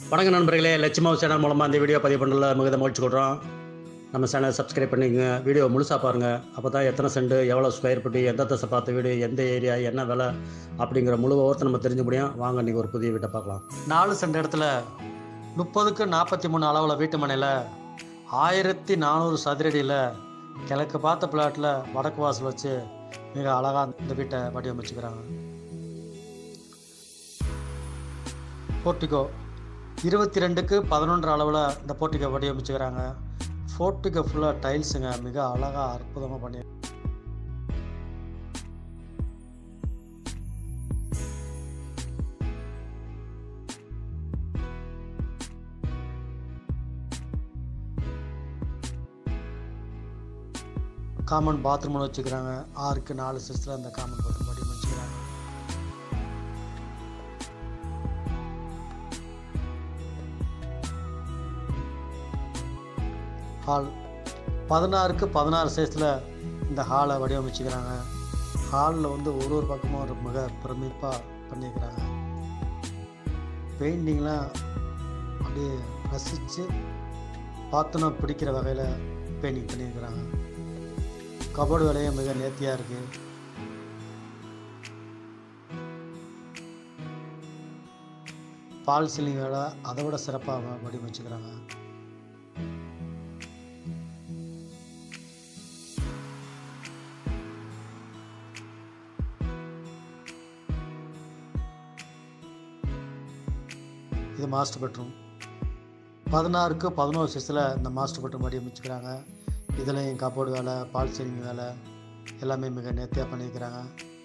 வணக்கம் நண்பர்களே லட்சுமாவு சேனல் மூலமாக இந்த வீடியோ பதிவு பண்ணல மிகுந்த மகிழ்ச்சி கொள்கிறோம் நம்ம சேனலை சப்ஸ்கிரைப் பண்ணிக்கங்க வீடியோ முழுசாக பாருங்கள் அப்போ தான் எத்தனை சென்ட் எவ்வளோ ஸ்கொயர் ஃபீட்டு எந்த தசை பார்த்த வீடு எந்த ஏரியா என்ன விலை அப்படிங்கிற முழு விவரத்தை நம்ம தெரிஞ்சு முடியும் வாங்க இன்றைக்கி ஒரு புதிய வீட்டை பார்க்கலாம் நாலு சென்ட் இடத்துல முப்பதுக்கு நாற்பத்தி மூணு அளவில் வீட்டு மனையில் ஆயிரத்தி நானூறு சதுரடியில் கிழக்கு பார்த்த பிளாட்டில் வடக்கு வாசல் வச்சு மிக அழகாக இந்த வீட்டை வடிவமைச்சுக்கிறாங்க போர்ட்டிகோ இருபத்தி ரெண்டுக்கு பதினொன்று அளவில் இந்த போர்ட்டிகோ வடிவமைச்சுக்கிறாங்க போர்ட்டிகோ ஃபுல்லாக டைல்ஸுங்க மிக அழகாக அற்புதமாக பண்ணி காமன் பாத்ரூம் வச்சுக்கிறாங்க ஆறுக்கு நாலு சிஸ்டில் அந்த காமன் பாத்ரூம் வடிவமைச்சுக்கிறாங்க ஹால் பதினாறுக்கு பதினாறு சைஸில் இந்த ஹாலை வடிவமைச்சுக்கிறாங்க ஹாலில் வந்து ஒரு ஒரு பக்கமும் ஒரு மிக பிரமிப்பாக பண்ணியிருக்கிறாங்க பெயிண்டிங்லாம் அப்படியே ரசித்து பார்த்தோன்னா பிடிக்கிற வகையில் பெயிண்டிங் பண்ணியிருக்கிறாங்க கபோர்டு வேலையும் மிக நேர்த்தியாக இருக்குது பால் சீலிங் வேலை அதை விட சிறப்பாக வடிவமைச்சுக்கிறாங்க இது மாஸ்டர் பெட்ரூம் பதினாறுக்கு பதினோரு சைஸில் இந்த மாஸ்டர் பெட்ரூம் வடிவமைச்சுக்கிறாங்க இதுலேயும் கபோர்டு வேலை பால் சீலிங் வேலை எல்லாமே மிக நேர்த்தியாக பண்ணியிருக்கிறாங்க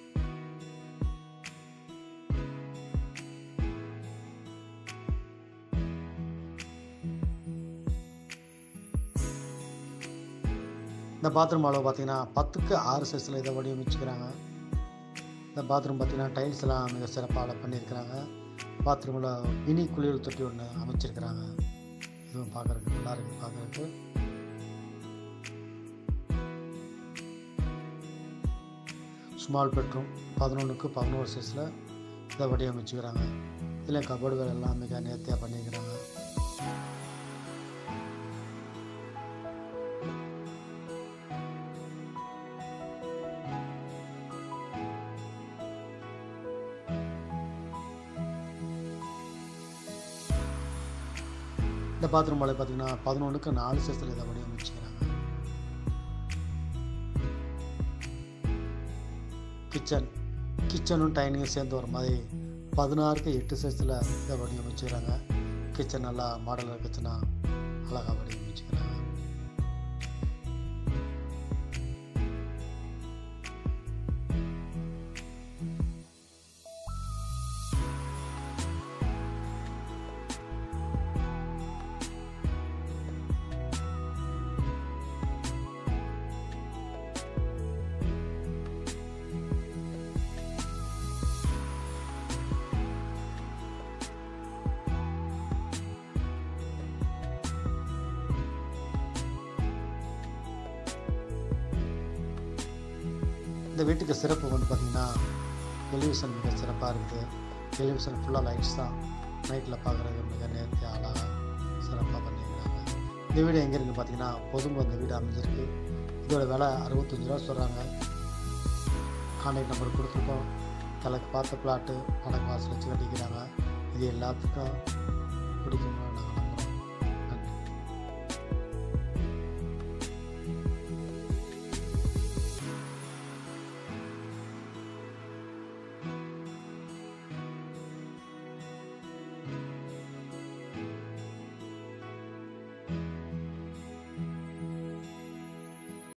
இந்த பாத்ரூம் அளவு பார்த்தீங்கன்னா பத்துக்கு ஆறு சைஸில் இதை வடிவமைச்சுக்கிறாங்க இந்த பாத்ரூம் பார்த்தீங்கன்னா டைல்ஸ் எல்லாம் மிக சிறப்பாக பண்ணியிருக்கிறாங்க பாத்ரூமில் மினி குளியல் தொட்டி ஒன்று அமைச்சிருக்கிறாங்க இதுவும் பார்க்குறதுக்கு நல்லா இருக்குது பார்க்குறதுக்கு ஸ்மால் பெட்ரூம் பதினொன்றுக்கு பதினோரு சைஸில் இதை வடிவமைச்சுக்கிறாங்க இதில் கபோர்டு வேலை எல்லாம் மிக நேர்த்தியாக பண்ணியிருக்கிறாங்க இந்த பாத்ரூம் மலை பார்த்தீங்கன்னா பதினொன்றுக்கு நாலு சைஸில் இதை வடிவமைச்சுக்கிறாங்க கிச்சன் கிச்சனும் டைனிங்கும் சேர்ந்து வர மாதிரி பதினாறுக்கு எட்டு சைஸில் இதை வடிவமைச்சுக்கிறாங்க கிச்சன் நல்லா மாடலர் கிச்சனாக அழகாக வடிவமைச்சுக்கிறாங்க இந்த வீட்டுக்கு சிறப்பு வந்து பார்த்திங்கன்னா டெலிவிஷன் மிக சிறப்பாக இருக்குது டெலிவிஷன் ஃபுல்லாக லைட்ஸ் தான் நைட்டில் பார்க்குறது மிக நேர்த்தியாக அழகாக சிறப்பாக பண்ணியிருக்கிறாங்க இந்த வீடு எங்கே இருக்குது பார்த்தீங்கன்னா பொதும்பு இந்த வீடு அமைஞ்சிருக்கு இதோட விலை அறுபத்தஞ்சி ரூபா சொல்கிறாங்க கான்டாக்ட் நம்பர் கொடுத்துருக்கோம் கிழக்கு பார்த்த பிளாட்டு வடக்கு வாசல் வச்சு கட்டிக்கிறாங்க இது எல்லாத்துக்கும் பிடிக்கும்னு நாங்கள்